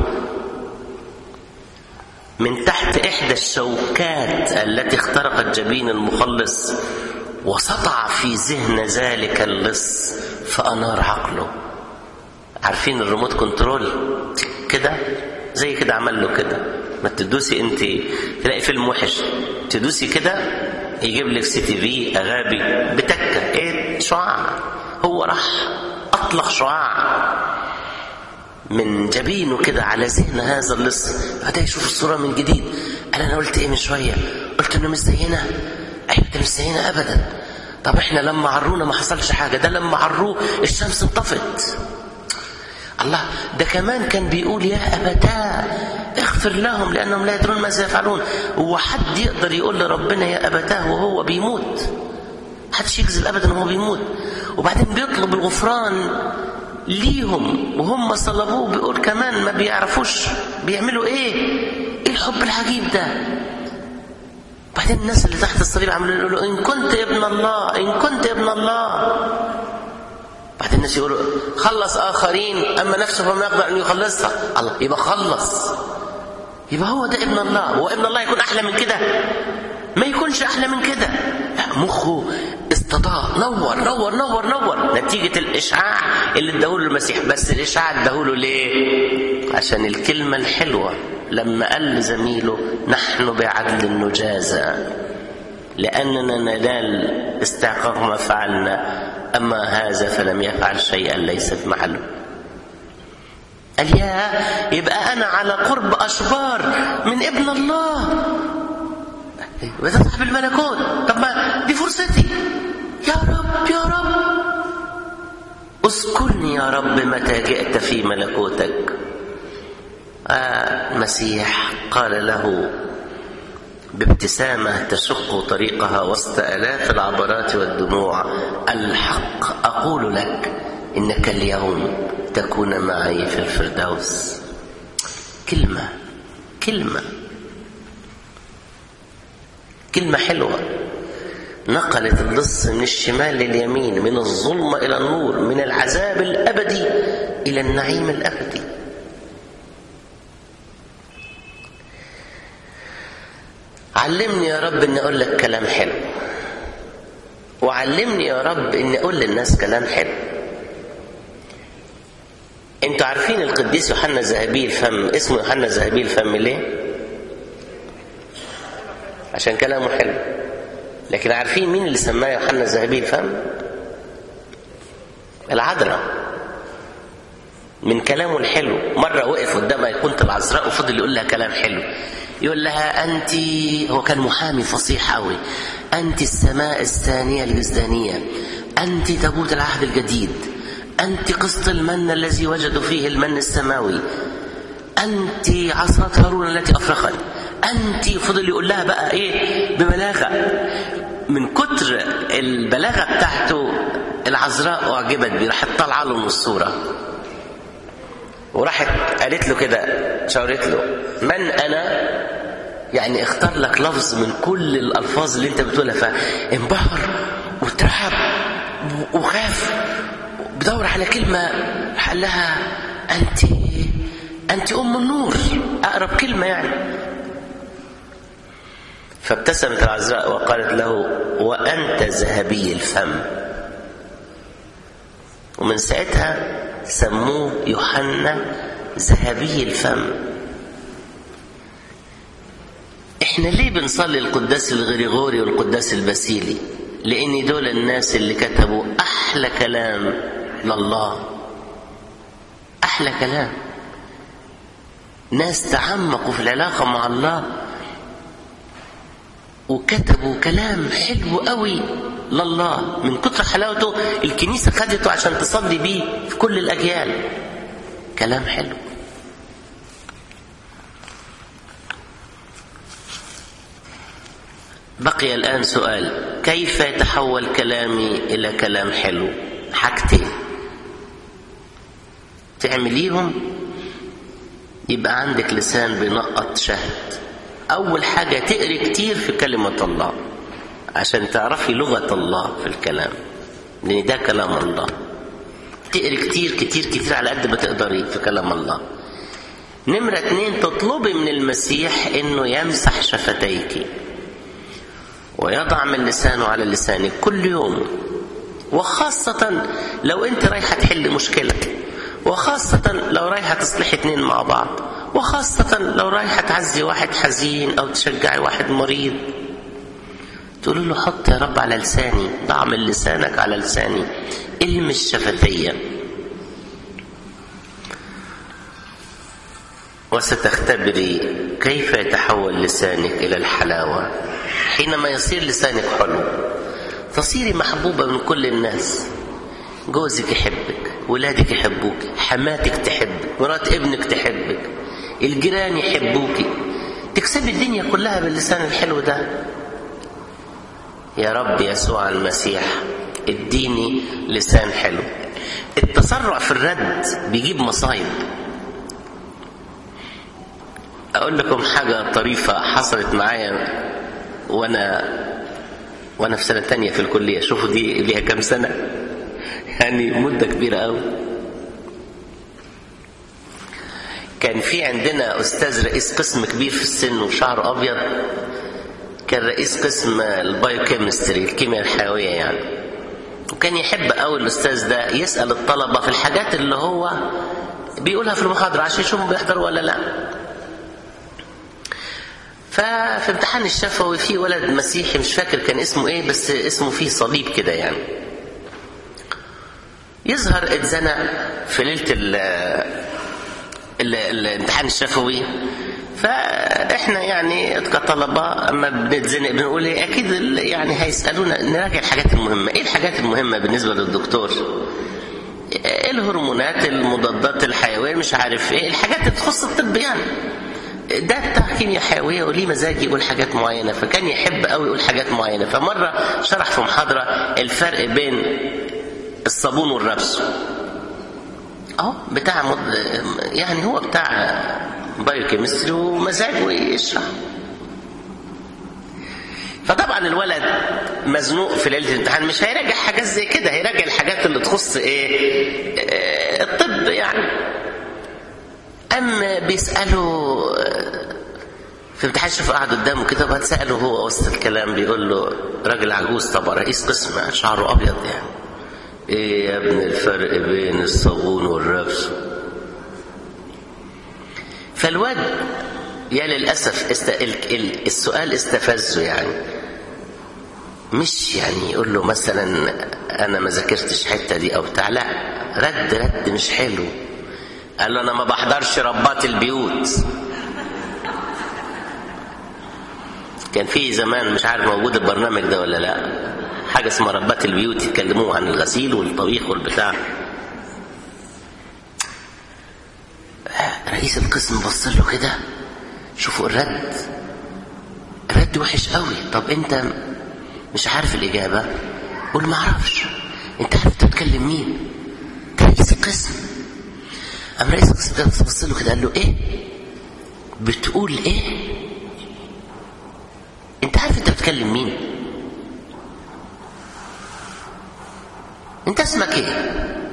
من تحت إحدى الشوكات التي اخترقت جبين المخلص وسطع في ذهن ذلك اللص فأنار عقله عارفين الريموت كنترول كده زي كده عمل له كده ما تدوسي انت تلاقي فيلم وحش تدوسي كده يجيب لك سي تي في اغابي بتكه ايه شعاع هو راح اطلق شعاع من جبينه كده على ذهن هذا اللص بدا يشوف الصوره من جديد قال انا قلت ايه من شويه قلت انه مش زينا ايوه ده مش زينا ابدا طب احنا لما عرونا ما حصلش حاجه ده لما عروه الشمس انطفت الله ده كمان كان بيقول يا أبتاه اغفر لهم لأنهم لا يدرون ماذا يفعلون هو حد يقدر يقول لربنا يا أبتاه وهو بيموت محدش يكذب أبدا وهو بيموت وبعدين بيطلب الغفران ليهم وهم صلبوه بيقول كمان ما بيعرفوش بيعملوا ايه ايه الحب العجيب ده بعدين الناس اللي تحت الصليب عملوا يقولوا ان كنت ابن الله ان كنت ابن الله بعدين الناس يقولوا خلص اخرين اما نفسه فما يقدر ان يخلصها الله يبقى خلص يبقى هو ده ابن الله هو ابن الله يكون احلى من كده ما يكونش احلى من كده لا مخه استضاء نور نور نور نور نتيجة الإشعاع اللي اداهوله المسيح بس الإشعاع اداهوله ليه؟ عشان الكلمة الحلوة لما قال لزميله نحن بعدل نجازى لأننا ننال استحقاق ما فعلنا أما هذا فلم يفعل شيئا ليس في محله قال يا يبقى أنا على قرب أشبار من ابن الله وتصاحب الملكوت طب ما دي فرصتي يا رب يا رب اذكرني يا رب متى جئت في ملكوتك آه المسيح قال له بابتسامة تشق طريقها وسط آلاف العبرات والدموع الحق أقول لك إنك اليوم تكون معي في الفردوس كلمة كلمة كلمة حلوة نقلت اللص من الشمال لليمين من الظلمة إلى النور من العذاب الأبدي إلى النعيم الأبدي علمني يا رب أن أقول لك كلام حلو وعلمني يا رب أن أقول للناس كلام حلو انتوا عارفين القديس يوحنا ذهبي الفم اسمه يوحنا ذهبي الفم ليه عشان كلامه حلو لكن عارفين مين اللي سماه يوحنا ذهبي الفم العذراء من كلامه الحلو مرة وقف قدام أيقونة العذراء وفضل يقول لها كلام حلو يقول لها أنت هو كان محامي فصيح قوي أنت السماء الثانية الجزدانية أنت تابوت العهد الجديد أنت قسط المن الذي وجدوا فيه المن السماوي أنت عصا هارون التي أفرخت أنت فضل يقول لها بقى إيه ببلاغة من كتر البلاغة بتاعته العذراء أعجبت بيه راحت طالعة له من الصورة وراحت قالت له كده شاورت له من أنا يعني اختار لك لفظ من كل الألفاظ اللي أنت بتقولها فانبهر وترعب وخاف بدور على كلمة قال لها أنت أنت أم النور أقرب كلمة يعني فابتسمت العذراء وقالت له وأنت ذهبي الفم ومن ساعتها سموه يوحنا ذهبي الفم احنا ليه بنصلي القداس الغريغوري والقداس الباسيلي لان دول الناس اللي كتبوا احلى كلام لله احلى كلام ناس تعمقوا في العلاقه مع الله وكتبوا كلام حلو قوي لله من كتر حلاوته الكنيسه خدته عشان تصلي بيه في كل الاجيال كلام حلو بقي الآن سؤال كيف يتحول كلامي إلى كلام حلو حاجتين تعمليهم يبقى عندك لسان بينقط شهد أول حاجة تقري كتير في كلمة الله عشان تعرفي لغة الله في الكلام لأن ده كلام الله تقري كتير كتير كتير على قد ما تقدري في كلام الله نمرة اتنين تطلبي من المسيح انه يمسح شفتيك ويضع من لسانه على لسانك كل يوم وخاصة لو انت رايحة تحل مشكلة وخاصة لو رايحة تصلحي اتنين مع بعض وخاصة لو رايحة تعزي واحد حزين أو تشجعي واحد مريض تقول له حط يا رب على لساني ضع من لسانك على لساني المس شفتي وستختبري كيف يتحول لسانك إلى الحلاوة حينما يصير لسانك حلو تصيري محبوبة من كل الناس جوزك يحبك ولادك يحبوك حماتك تحبك مرات ابنك تحبك الجيران يحبوك تكسبي الدنيا كلها باللسان الحلو ده يا رب يسوع المسيح اديني لسان حلو التسرع في الرد بيجيب مصايب اقول لكم حاجه طريفه حصلت معايا وانا وانا في سنه تانية في الكليه شوفوا دي ليها كام سنه يعني مده كبيره قوي كان في عندنا استاذ رئيس قسم كبير في السن وشعره ابيض كان رئيس قسم البايوكيمستري الكيمياء الحيويه يعني وكان يحب قوي الاستاذ ده يسال الطلبه في الحاجات اللي هو بيقولها في المحاضره عشان يشوفوا بيحضروا ولا لا ففي امتحان الشفوي في ولد مسيحي مش فاكر كان اسمه ايه بس اسمه فيه صليب كده يعني يظهر اتزنق في ليله ال ال الامتحان الشفوي فاحنا يعني كطلبه اما بنتزنق بنقول ايه اكيد يعني هيسالونا نراجع الحاجات المهمه ايه الحاجات المهمه بالنسبه للدكتور الهرمونات المضادات الحيويه مش عارف ايه الحاجات اللي تخص الطب يعني ده بتاع كيمياء حيويه وليه مزاج يقول حاجات معينه فكان يحب قوي يقول حاجات معينه فمره شرح في محاضره الفرق بين الصابون والربس اهو بتاع مد... يعني هو بتاع بايوكيمستري ومزاجه يشرح فطبعا الولد مزنوق في ليله الامتحان مش هيراجع حاجات زي كده هيراجع الحاجات اللي تخص ايه, إيه الطب يعني اما بيساله في امتحان شوف قاعد قدامه كده بعد ساله هو وسط الكلام بيقول له راجل عجوز طبعا رئيس قسم شعره ابيض يعني ايه يا ابن الفرق بين الصابون والربس فالواد يا للاسف است... السؤال استفزه يعني مش يعني يقول له مثلا انا ما ذاكرتش الحته دي او بتاع لا رد رد مش حلو قال له انا ما بحضرش ربات البيوت كان في زمان مش عارف موجود البرنامج ده ولا لا حاجه اسمها ربات البيوت يتكلموا عن الغسيل والطبيخ والبتاع رئيس القسم بص له كده شوفوا الرد الرد وحش قوي طب انت مش عارف الاجابه قول ما اعرفش انت عارف انت بتكلم مين ده رئيس القسم قام رئيس القسم ده بص له كده قال له ايه بتقول ايه انت عارف انت بتكلم مين انت اسمك ايه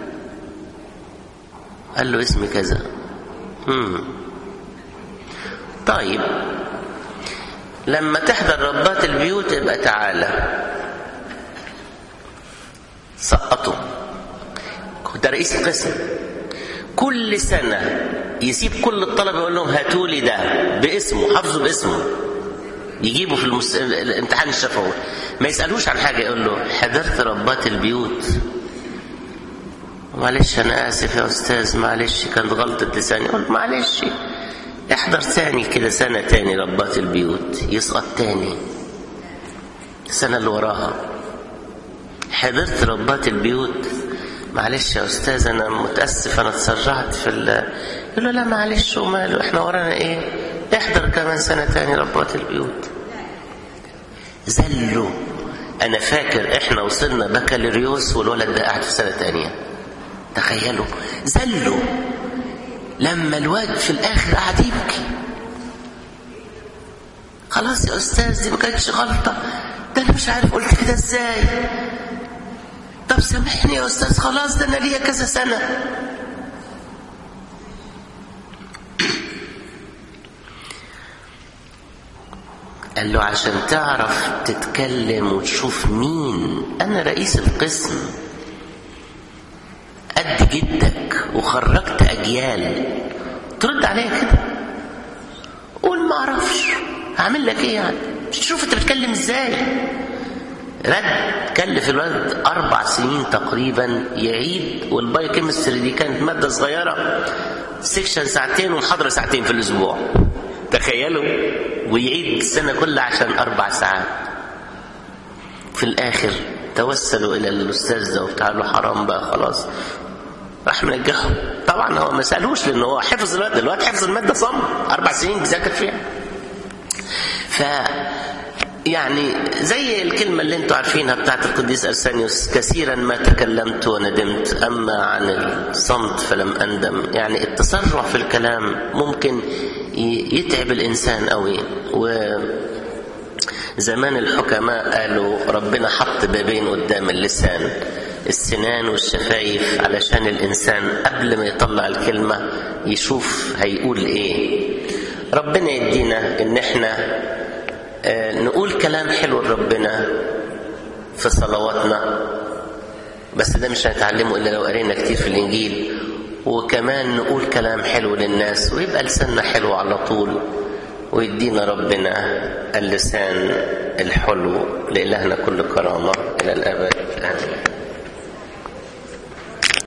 قال له اسمي كذا مم. طيب لما تحضر ربات البيوت ابقى تعالى سقطوا ده رئيس القسم كل سنة يسيب كل الطلبة يقول لهم هاتوا لي ده باسمه حافظوا باسمه يجيبوا في المس... الامتحان الشفوي ما يسألوش عن حاجة يقول له حضرت ربات البيوت معلش أنا آسف يا أستاذ معلش كانت غلطة لساني يقول معلش احضر تاني كده سنة تاني ربات البيوت يسقط تاني السنة اللي وراها حضرت ربات البيوت معلش يا أستاذ أنا متأسف أنا اتسرعت في ال يقول له لا معلش وماله احنا ورانا إيه احضر كمان سنة تاني ربات البيوت زلوا أنا فاكر احنا وصلنا بكالوريوس والولد ده قاعد في سنة تانية تخيلوا زلوا لما الواد في الاخر قعد يبكي خلاص يا استاذ دي ما كانتش غلطه ده انا مش عارف قلت كده ازاي طب سامحني يا استاذ خلاص ده انا ليا كذا سنه قال له عشان تعرف تتكلم وتشوف مين انا رئيس القسم قد جدك وخرجت اجيال ترد عليا كده قول ما اعرفش هعمل لك ايه يعني مش تشوف انت بتتكلم ازاي رد كلف الولد اربع سنين تقريبا يعيد والبايو كيمستري دي كانت ماده صغيره سيكشن ساعتين ومحاضره ساعتين في الاسبوع تخيلوا ويعيد السنه كلها عشان اربع ساعات في الاخر توسلوا الى الاستاذ ده وبتاع له حرام بقى خلاص راح منجحه طبعا هو ما سالوش لان هو حفظ الماده الوقت حفظ الماده صم اربع سنين بيذاكر فيها ف يعني زي الكلمة اللي انتوا عارفينها بتاعت القديس أرسانيوس كثيرا ما تكلمت وندمت أما عن الصمت فلم أندم يعني التسرع في الكلام ممكن يتعب الإنسان قوي و زمان الحكماء قالوا ربنا حط بابين قدام اللسان السنان والشفايف علشان الإنسان قبل ما يطلع الكلمة يشوف هيقول إيه ربنا يدينا إن إحنا نقول كلام حلو لربنا في صلواتنا بس ده مش هنتعلمه الا لو قرينا كتير في الانجيل وكمان نقول كلام حلو للناس ويبقى لساننا حلو على طول ويدينا ربنا اللسان الحلو لإلهنا كل كرامة إلى الأبد آمين